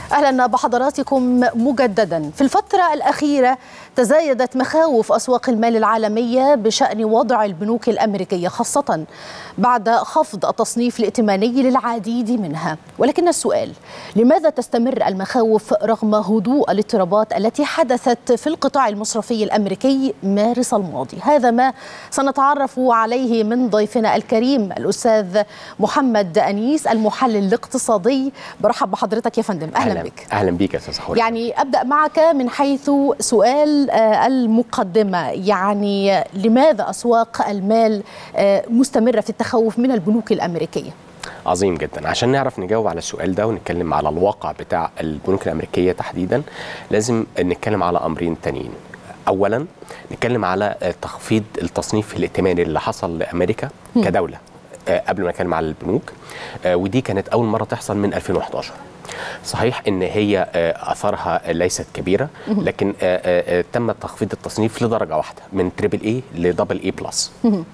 اهلا بحضراتكم مجددا في الفتره الاخيره تزايدت مخاوف اسواق المال العالميه بشان وضع البنوك الامريكيه خاصه بعد خفض التصنيف الائتماني للعديد منها ولكن السؤال لماذا تستمر المخاوف رغم هدوء الاضطرابات التي حدثت في القطاع المصرفي الامريكي مارس الماضي هذا ما سنتعرف عليه من ضيفنا الكريم الاستاذ محمد انيس المحلل الاقتصادي برحب بحضرتك يا فندم اهلا, أهلا بك اهلا بك يا استاذ حوري يعني ابدا معك من حيث سؤال المقدمه يعني لماذا اسواق المال مستمره في التخوف من البنوك الامريكيه عظيم جدا عشان نعرف نجاوب على السؤال ده ونتكلم على الواقع بتاع البنوك الامريكيه تحديدا لازم نتكلم على امرين تانيين اولا نتكلم على تخفيض التصنيف الائتماني اللي حصل لامريكا م. كدوله قبل ما نتكلم على البنوك ودي كانت اول مره تحصل من 2011 صحيح ان هي اثارها ليست كبيره لكن تم تخفيض التصنيف لدرجه واحده من تريبل اي لدبل اي بلس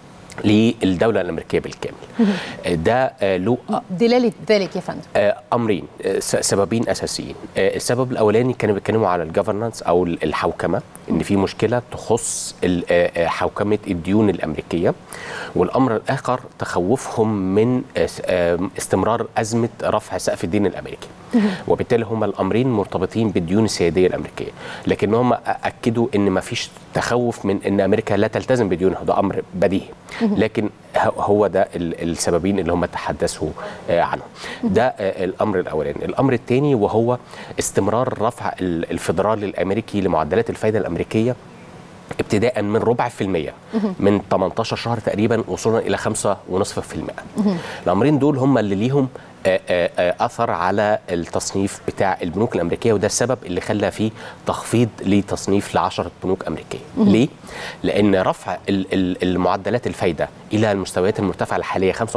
للدوله الامريكيه بالكامل ده له دلاله ذلك يا فندم امرين سببين اساسيين السبب الاولاني كانوا بيتكلموا على الجفرنانس او الحوكمه ان في مشكله تخص حوكمه الديون الامريكيه والامر الاخر تخوفهم من استمرار ازمه رفع سقف الدين الامريكي وبالتالي هما الامرين مرتبطين بالديون السياديه الامريكيه لكن هم اكدوا ان ما فيش تخوف من ان امريكا لا تلتزم بديونها ده امر بديهي لكن هو ده السببين اللي هم تحدثوا عنهم ده الامر الاولاني الامر الثاني وهو استمرار رفع الفدرال الامريكي لمعدلات الفائده الامريكيه ابتداء من ربع في المية من 18 شهر تقريبا وصولا إلى خمسة ونصف في المئة الأمرين دول هم اللي ليهم اثر على التصنيف بتاع البنوك الامريكيه وده السبب اللي خلى فيه تخفيض لتصنيف ل 10 بنوك امريكيه ليه لان رفع المعدلات الفايده الى المستويات المرتفعه الحاليه 5.5%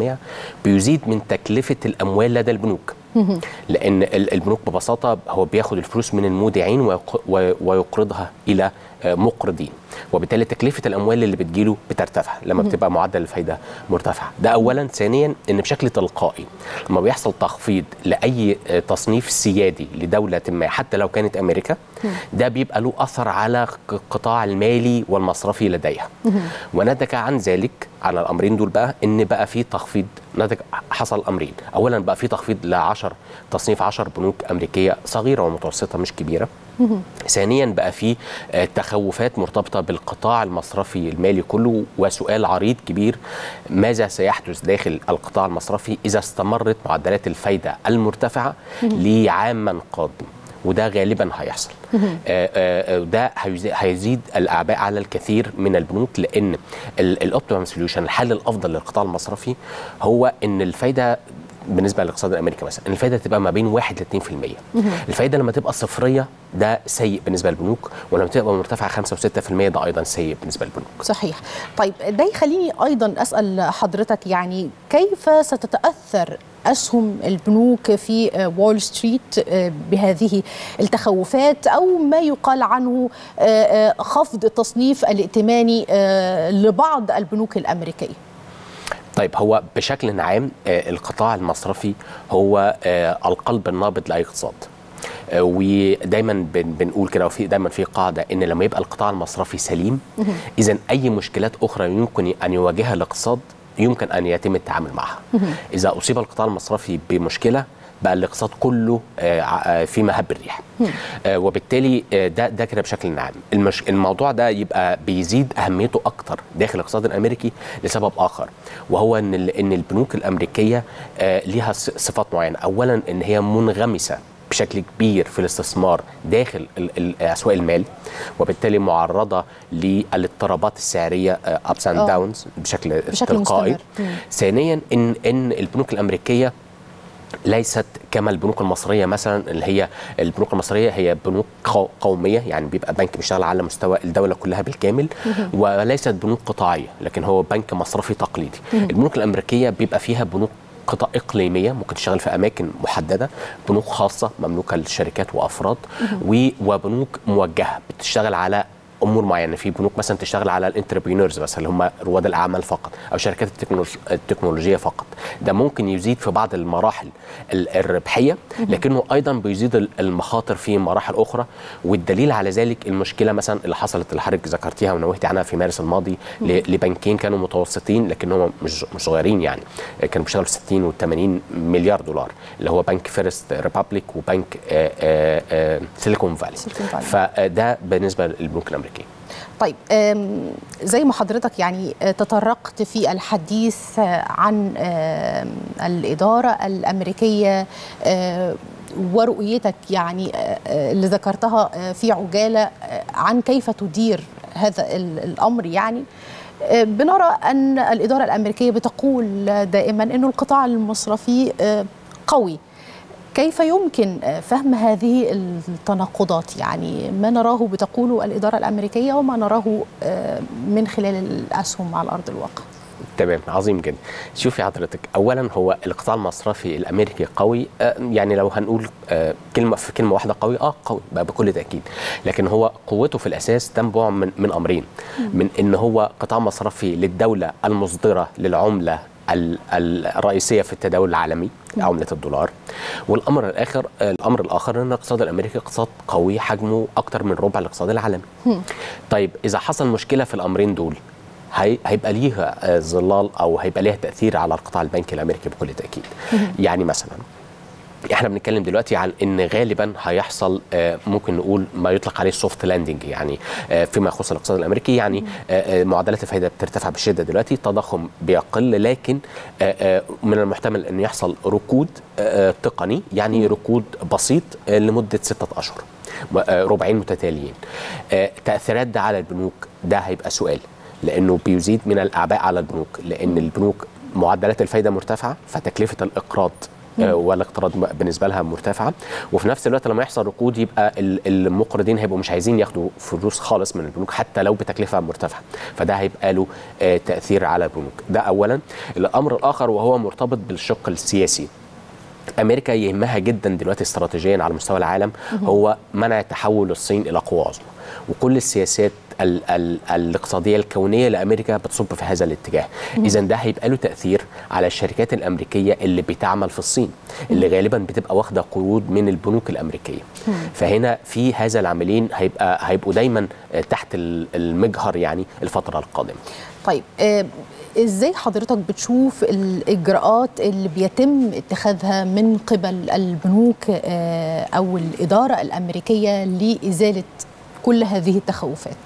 بيزيد من تكلفه الاموال لدى البنوك لان البنوك ببساطه هو بياخد الفلوس من المودعين ويقرضها الى مقرضين وبالتالي تكلفه الاموال اللي بتجيله بترتفع لما بتبقى معدل الفايده مرتفع ده اولا ثانيا ان بشكل تلقائي لما بيحصل تخفيض لاي تصنيف سيادي لدوله ما حتى لو كانت امريكا ده بيبقى له اثر على القطاع المالي والمصرفي لديها ونتج عن ذلك على الامرين دول بقى ان بقى في تخفيض نتج حصل امرين اولا بقى في تخفيض ل 10 تصنيف 10 بنوك امريكيه صغيره ومتوسطه مش كبيره ثانيا بقى في تخوفات مرتبطه بالقطاع المصرفي المالي كله وسؤال عريض كبير ماذا سيحدث داخل القطاع المصرفي اذا استمرت معدلات الفايده المرتفعه لعاما قادم وده غالبا هيحصل ده هيزيد الاعباء على الكثير من البنوك لان الاوبتيمم سوليوشن الحل الافضل للقطاع المصرفي هو ان الفايده بالنسبه للاقتصاد الامريكي مثلا الفايده تبقى ما بين 1 ل 2% الفايده لما تبقى صفريه ده سيء بالنسبه للبنوك ولما تبقى مرتفعه 5 و6% ده ايضا سيء بالنسبه للبنوك صحيح طيب ده يخليني ايضا اسال حضرتك يعني كيف ستتاثر اسهم البنوك في وول ستريت بهذه التخوفات او ما يقال عنه خفض التصنيف الائتماني لبعض البنوك الامريكيه طيب هو بشكل عام القطاع المصرفي هو القلب النابض لاي اقتصاد ودايما بنقول كده وفي دايما في قاعده ان لما يبقى القطاع المصرفي سليم اذا اي مشكلات اخرى يمكن ان يواجهها الاقتصاد يمكن ان يتم التعامل معها اذا اصيب القطاع المصرفي بمشكله بقى الاقتصاد كله في مهب الريح وبالتالي ده ده كده بشكل عام المش... الموضوع ده يبقى بيزيد اهميته اكتر داخل الاقتصاد الامريكي لسبب اخر وهو ان ان البنوك الامريكيه ليها صفات معينه اولا ان هي منغمسه بشكل كبير في الاستثمار داخل اسواق المال وبالتالي معرضه للاضطرابات السعريه ابس اند داونز بشكل, بشكل تلقائي ثانيا ان ان البنوك الامريكيه ليست كما البنوك المصريه مثلا اللي هي البنوك المصريه هي بنوك قوميه يعني بيبقى بنك بيشتغل على مستوى الدوله كلها بالكامل وليست بنوك قطاعيه لكن هو بنك مصرفي تقليدي البنوك الامريكيه بيبقى فيها بنوك قطع اقليميه ممكن تشتغل في اماكن محدده بنوك خاصه مملوكه للشركات وافراد وبنوك موجهه بتشتغل على امور معينه في بنوك مثلا تشتغل على الانتربرينورز بس اللي هم رواد الاعمال فقط او شركات التكنولوج- التكنولوجيه فقط ده ممكن يزيد في بعض المراحل ال- الربحيه لكنه ايضا بيزيد ال- المخاطر في مراحل اخرى والدليل على ذلك المشكله مثلا اللي حصلت اللي حضرتك ذكرتيها ونوهتي عنها في مارس الماضي ل- لبنكين كانوا متوسطين لكنهم مش مش صغيرين يعني كانوا بيشتغلوا 60 و80 مليار دولار اللي هو بنك فيرست ريبابليك وبنك آه، آه، آه، سيليكون فالي سيليكون فالي. فده بالنسبه للبنوك الامريكيه طيب آم، زي ما حضرتك يعني آه، تطرقت في الحديث آه، عن آم، الإدارة الأمريكية آه، ورؤيتك يعني آه، آه، اللي ذكرتها آه، في عجالة آه، عن كيف تدير هذا ال- الأمر يعني آه، بنرى أن الإدارة الأمريكية بتقول دائما أن القطاع المصرفي آه، قوي كيف يمكن فهم هذه التناقضات يعني ما نراه بتقوله الإدارة الأمريكية وما نراه آه، من خلال الأسهم على أرض الواقع تمام عظيم جدا شوفي حضرتك اولا هو القطاع المصرفي الامريكي قوي آه، يعني لو هنقول آه، كلمه في كلمه واحده قوي اه قوي بقى بكل تاكيد لكن هو قوته في الاساس تنبع من من امرين من ان هو قطاع مصرفي للدوله المصدره للعمله ال- الرئيسيه في التداول العالمي عمله الدولار والامر الاخر الامر الاخر ان الاقتصاد الامريكي اقتصاد قوي حجمه اكتر من ربع الاقتصاد العالمي طيب اذا حصل مشكله في الامرين دول هي هيبقى ليها آه، ظلال او هيبقى ليها تاثير على القطاع البنكي الامريكي بكل تاكيد يعني مثلا احنا بنتكلم دلوقتي عن ان غالبا هيحصل آه، ممكن نقول ما يطلق عليه السوفت لاندنج يعني آه، فيما يخص الاقتصاد الامريكي يعني آه، آه، معدلات الفائده بترتفع بشده دلوقتي التضخم بيقل لكن آه، آه، من المحتمل ان يحصل ركود آه، آه، تقني يعني ركود بسيط آه، لمده سته اشهر م- آه، ربعين متتاليين آه، تاثيرات ده على البنوك ده هيبقى سؤال لانه بيزيد من الاعباء على البنوك لان البنوك معدلات الفايده مرتفعه فتكلفه الاقراض آه، والاقتراض بالنسبه لها مرتفعه وفي نفس الوقت لما يحصل ركود يبقى ال- المقرضين هيبقوا مش عايزين ياخدوا فلوس خالص من البنوك حتى لو بتكلفه مرتفعه فده هيبقى له آه، تاثير على البنوك ده اولا الامر الاخر وهو مرتبط بالشق السياسي امريكا يهمها جدا دلوقتي استراتيجيا على مستوى العالم هو منع تحول الصين الى قوه عظمى وكل السياسات ال ال الاقتصاديه الكونيه لامريكا بتصب في هذا الاتجاه اذا ده هيبقى له تاثير على الشركات الامريكيه اللي بتعمل في الصين اللي غالبا بتبقى واخده قروض من البنوك الامريكيه فهنا في هذا العاملين هيبقى هيبقوا دايما آه، تحت ال- المجهر يعني الفتره القادمه طيب آه، ازاي حضرتك بتشوف الاجراءات اللي بيتم اتخاذها من قبل البنوك آه، او الاداره الامريكيه لازاله كل هذه التخوفات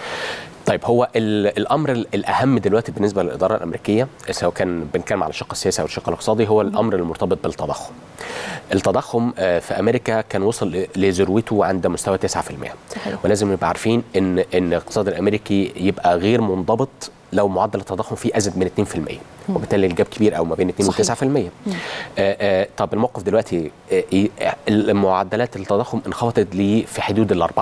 طيب هو ال- الامر ال- الاهم دلوقتي بالنسبه للاداره الامريكيه سواء كان بنتكلم على الشق السياسي او الشق الاقتصادي هو الامر المرتبط بالتضخم. التضخم آه، في امريكا كان وصل ل- لذروته عند مستوى 9% صحيح. ولازم نبقى عارفين ان ان الاقتصاد الامريكي يبقى غير منضبط لو معدل التضخم فيه ازيد من 2% وبالتالي الجاب كبير او ما بين 2 و 9% صحيح. آه آه طب الموقف دلوقتي آه إيه؟ آه، معدلات التضخم انخفضت لي في حدود ال 4%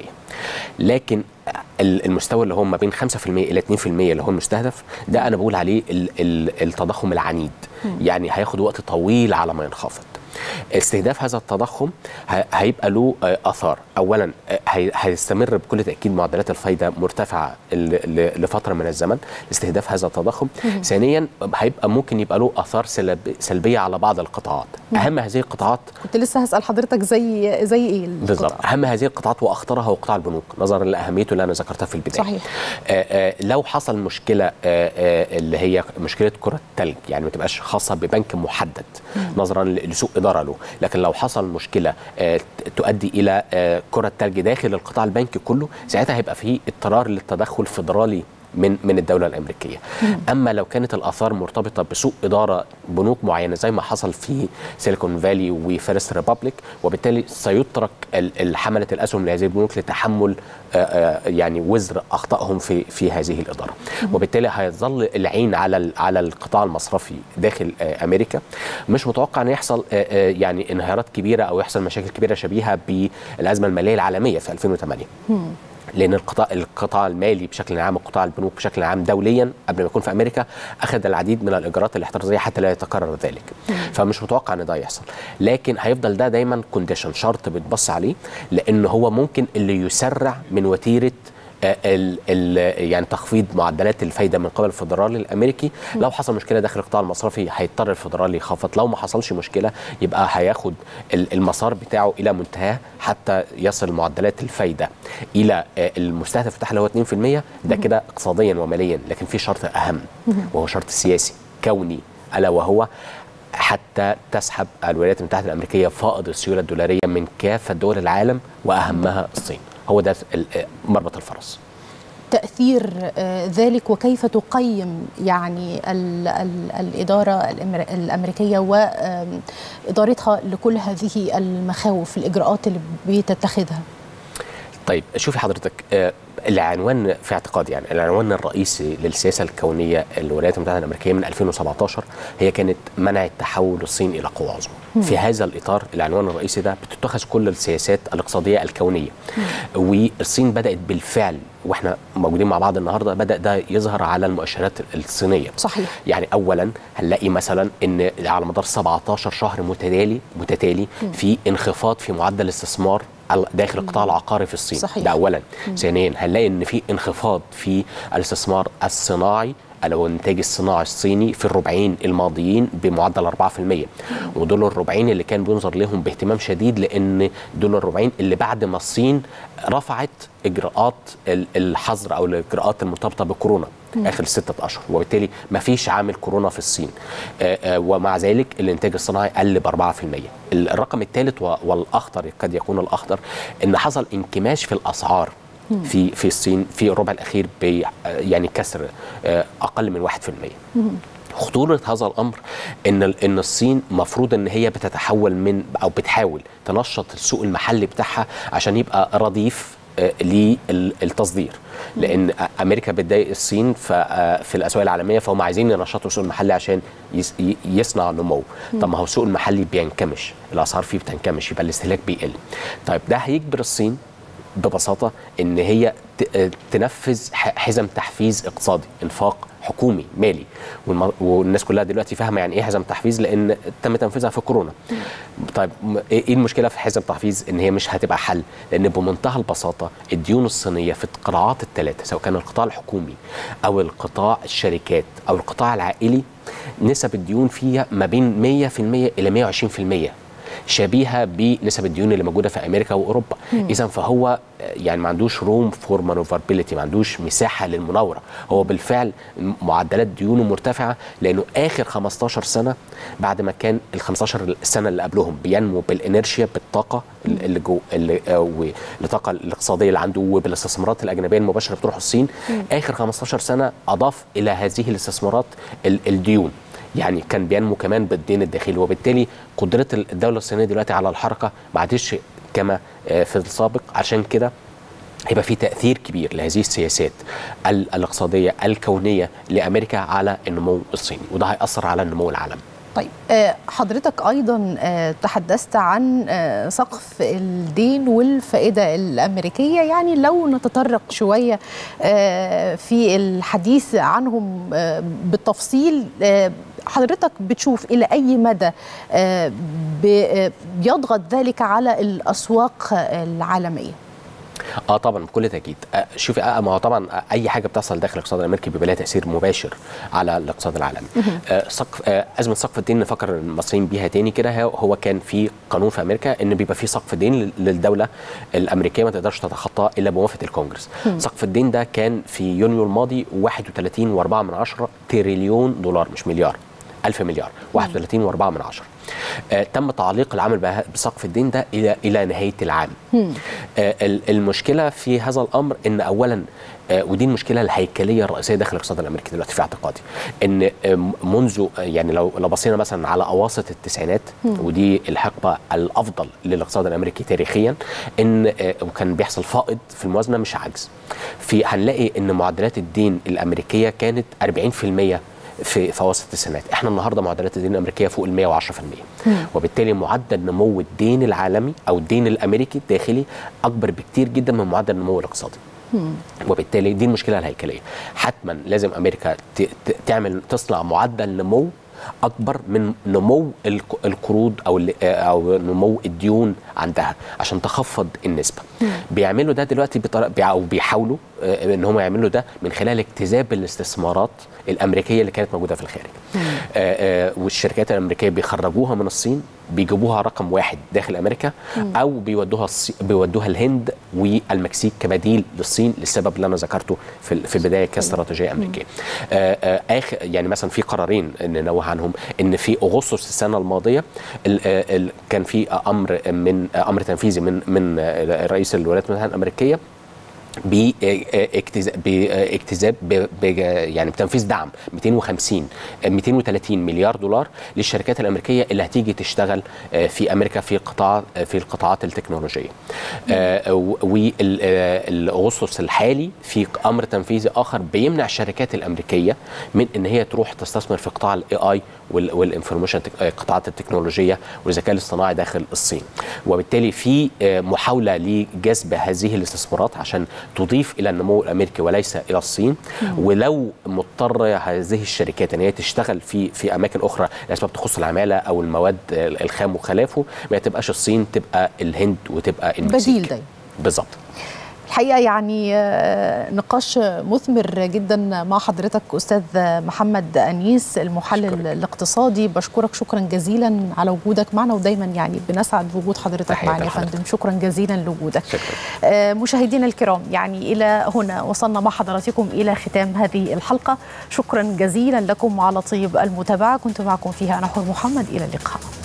لكن ال- المستوى اللي هو ما بين 5% الى 2% اللي هو المستهدف ده انا بقول عليه ال- ال- التضخم العنيد يعني هياخد وقت طويل على ما ينخفض استهداف هذا التضخم ه- هيبقى له آه، اثار اولا آه، هي- هيستمر بكل تاكيد معدلات الفايده مرتفعه ل- ل- لفتره من الزمن لاستهداف هذا التضخم ثانيا هيبقى ممكن يبقى له اثار سلب- سلبيه على بعض القطاعات اهم هذه القطاعات كنت لسه هسال حضرتك زي زي ايه بالظبط القطاع؟ اهم هذه القطاعات واخطرها هو قطاع البنوك نظرا لاهميته اللي انا ذكرتها في البدايه صحيح. آه آه لو حصل مشكله آه آه اللي هي مشكله كره الثلج يعني ما تبقاش خاصه ببنك محدد نظرا ل- لسوء اداره له لكن لو حصل مشكله آه ت- تؤدي الى آه كره ثلج داخل القطاع البنكي كله ساعتها هيبقى في اضطرار للتدخل فيدرالي من من الدوله الامريكيه اما لو كانت الاثار مرتبطه بسوء اداره بنوك معينه زي ما حصل في سيليكون فالي وفيرست ريبابليك وبالتالي سيترك ال- ال- حمله الاسهم لهذه البنوك لتحمل آه، آه، يعني وزر اخطائهم في في هذه الاداره وبالتالي هيظل العين على ال- على القطاع المصرفي داخل آه، امريكا مش متوقع ان يحصل آه، آه، يعني انهيارات كبيره او يحصل مشاكل كبيره شبيهه بالازمه الماليه العالميه في 2008 لان القطاع القطاع المالي بشكل عام وقطاع البنوك بشكل عام دوليا قبل ما يكون في امريكا اخذ العديد من الاجراءات الاحترازيه حتى لا يتكرر ذلك فمش متوقع ان ده يحصل لكن هيفضل ده دايما كونديشن شرط بتبص عليه لان هو ممكن اللي يسرع من وتيره ال ال يعني تخفيض معدلات الفايده من قبل الفدرالي الامريكي لو حصل مشكله داخل القطاع المصرفي هيضطر الفدرالي يخفض لو ما حصلش مشكله يبقى هياخد المسار بتاعه الى منتهاه حتى يصل معدلات الفايده الى المستهدف بتاعها اللي هو 2% ده كده اقتصاديا وماليا لكن في شرط اهم وهو شرط سياسي كوني الا وهو حتى تسحب الولايات المتحده الامريكيه فائض السيوله الدولاريه من كافه دول العالم واهمها الصين هو ده مربط الفرس تأثير ذلك وكيف تقيم يعني ال ال الإدارة الأمريكية وإدارتها لكل هذه المخاوف الإجراءات اللي بتتخذها طيب شوفي حضرتك العنوان في اعتقادي يعني العنوان الرئيسي للسياسه الكونيه للولايات المتحده الامريكيه من 2017 هي كانت منع التحول الصين الى قوه عظمى. في هذا الاطار العنوان الرئيسي ده بتتخذ كل السياسات الاقتصاديه الكونيه. والصين بدات بالفعل واحنا موجودين مع بعض النهارده بدا ده يظهر على المؤشرات الصينيه. صحيح. يعني اولا هنلاقي مثلا ان على مدار 17 شهر متتالي متتالي في انخفاض في معدل الاستثمار داخل القطاع العقاري في الصين صحيح. ده اولا ثانيا هنلاقي ان في انخفاض في الاستثمار الصناعي او الانتاج الصناعي الصيني في الربعين الماضيين بمعدل 4% ودول الربعين اللي كان بينظر لهم باهتمام شديد لان دول الربعين اللي بعد ما الصين رفعت اجراءات الحظر او الاجراءات المرتبطه بكورونا اخر ستة اشهر وبالتالي ما فيش عامل كورونا في الصين آآ آآ ومع ذلك الانتاج الصناعي قل ب 4% الرقم الثالث والاخطر قد يكون الاخطر ان حصل انكماش في الاسعار في في الصين في الربع الاخير ب يعني كسر اقل من 1% خطوره هذا الامر ان ان الصين مفروض ان هي بتتحول من او بتحاول تنشط السوق المحلي بتاعها عشان يبقى رديف للتصدير لان امريكا بتضايق الصين في الاسواق العالميه فهم عايزين ينشطوا السوق المحلي عشان يصنع نمو طب ما هو السوق المحلي بينكمش الاسعار فيه بتنكمش يبقى الاستهلاك بيقل طيب ده هيجبر الصين ببساطه ان هي تنفذ حزم تحفيز اقتصادي انفاق حكومي مالي والناس كلها دلوقتي فاهمه يعني ايه حزم تحفيز لان تم تنفيذها في كورونا طيب ايه المشكله في حزم تحفيز ان هي مش هتبقى حل لان بمنتهى البساطه الديون الصينيه في القطاعات الثلاثه سواء كان القطاع الحكومي او القطاع الشركات او القطاع العائلي نسب الديون فيها ما بين 100% الى 120% شبيهه بنسب الديون اللي موجوده في امريكا واوروبا اذا فهو يعني ما عندوش روم فور مانوفربيليتي ما عندوش مساحه للمناوره هو بالفعل معدلات ديونه مرتفعه لانه اخر 15 سنه بعد ما كان ال 15 سنه اللي قبلهم بينمو بالانرشيا بالطاقه اللي جو اللي الطاقه الاقتصاديه اللي عنده وبالاستثمارات الاجنبيه المباشره بتروح الصين اخر 15 سنه اضاف الى هذه الاستثمارات الديون يعني كان بينمو كمان بالدين الداخلي وبالتالي قدره الدوله الصينيه دلوقتي على الحركه ما عادش كما في السابق عشان كده هيبقى في تاثير كبير لهذه السياسات الاقتصاديه الكونيه لامريكا على النمو الصيني وده هياثر على النمو العالمي طيب حضرتك ايضا تحدثت عن سقف الدين والفائده الامريكيه يعني لو نتطرق شويه في الحديث عنهم بالتفصيل حضرتك بتشوف الى اي مدى بيضغط ذلك على الاسواق العالميه اه طبعا بكل تاكيد آه شوفي آه ما هو طبعا آه اي حاجه بتحصل داخل الاقتصاد الامريكي بيبقى لها تاثير مباشر على الاقتصاد العالمي آه سقف آه ازمه سقف الدين نفكر المصريين بيها تاني كده هو كان في قانون في امريكا ان بيبقى في سقف دين للدوله الامريكيه ما تقدرش تتخطاه الا بموافقه الكونجرس سقف الدين ده كان في يونيو الماضي 31.4 تريليون دولار مش مليار 1000 مليار 31 و4 من عشرة آه تم تعليق العمل بسقف الدين ده الى الى نهايه العام آه المشكله في هذا الامر ان اولا آه ودي المشكله الهيكليه الرئيسيه داخل الاقتصاد الامريكي دلوقتي في اعتقادي ان منذ يعني لو لو بصينا مثلا على اواسط التسعينات ودي الحقبه الافضل للاقتصاد الامريكي تاريخيا ان وكان بيحصل فائض في الموازنه مش عجز في هنلاقي ان معدلات الدين الامريكيه كانت 40% في في اواسط التسعينات احنا النهارده معدلات الدين الامريكيه فوق ال 110% وبالتالي معدل نمو الدين العالمي او الدين الامريكي الداخلي اكبر بكتير جدا من معدل النمو الاقتصادي وبالتالي دي المشكله الهيكليه حتما لازم امريكا تعمل تصنع معدل نمو اكبر من نمو الق- القروض او ال- او نمو الديون عندها عشان تخفض النسبه بيعملوا ده دلوقتي بطريقه او بيحاولوا آه، ان هم يعملوا ده من خلال اجتذاب الاستثمارات الامريكيه اللي كانت موجوده في الخارج آه، آه، والشركات الامريكيه بيخرجوها من الصين بيجيبوها رقم واحد داخل امريكا او بيودوها الصي... بيودوها الهند والمكسيك كبديل للصين للسبب اللي انا ذكرته في ال- في البدايه كاستراتيجيه امريكيه. آه آه آخر يعني مثلا في قرارين ننوه عنهم ان في اغسطس السنه الماضيه ال آه ال كان في امر من آه امر تنفيذي من من آه رئيس الولايات المتحده الامريكيه باكتزاب باكتزاب ب- ب- يعني بتنفيذ دعم 250 230 مليار دولار للشركات الامريكيه اللي هتيجي تشتغل آه، في امريكا في قطاع في القطاعات التكنولوجيه. والاغسطس الحالي في امر تنفيذي اخر بيمنع الشركات الامريكيه من ان هي تروح تستثمر في قطاع الاي اي والانفورميشن قطاعات التكنولوجيه والذكاء الاصطناعي داخل الصين وبالتالي في آه، محاوله لجذب هذه الاستثمارات عشان تضيف الى النمو الامريكي وليس الى الصين ولو مضطره هذه الشركات ان هي تشتغل في في اماكن اخرى لاسباب تخص العماله او المواد الخام وخلافه ما تبقاش الصين تبقى الهند وتبقى المكسيك بديل دايما بالظبط الحقيقه يعني آه، نقاش مثمر جدا مع حضرتك استاذ محمد انيس المحلل أشكرك. الاقتصادي بشكرك شكرا جزيلا على وجودك معنا ودايما يعني بنسعد بوجود حضرتك تحياتي معنا يا لحضرتك. فندم شكرا جزيلا لوجودك شكرا آه، مشاهدينا الكرام يعني إلى هنا وصلنا مع حضراتكم إلى ختام هذه الحلقة شكرا جزيلا لكم على طيب المتابعة كنت معكم فيها أنا حور محمد إلى اللقاء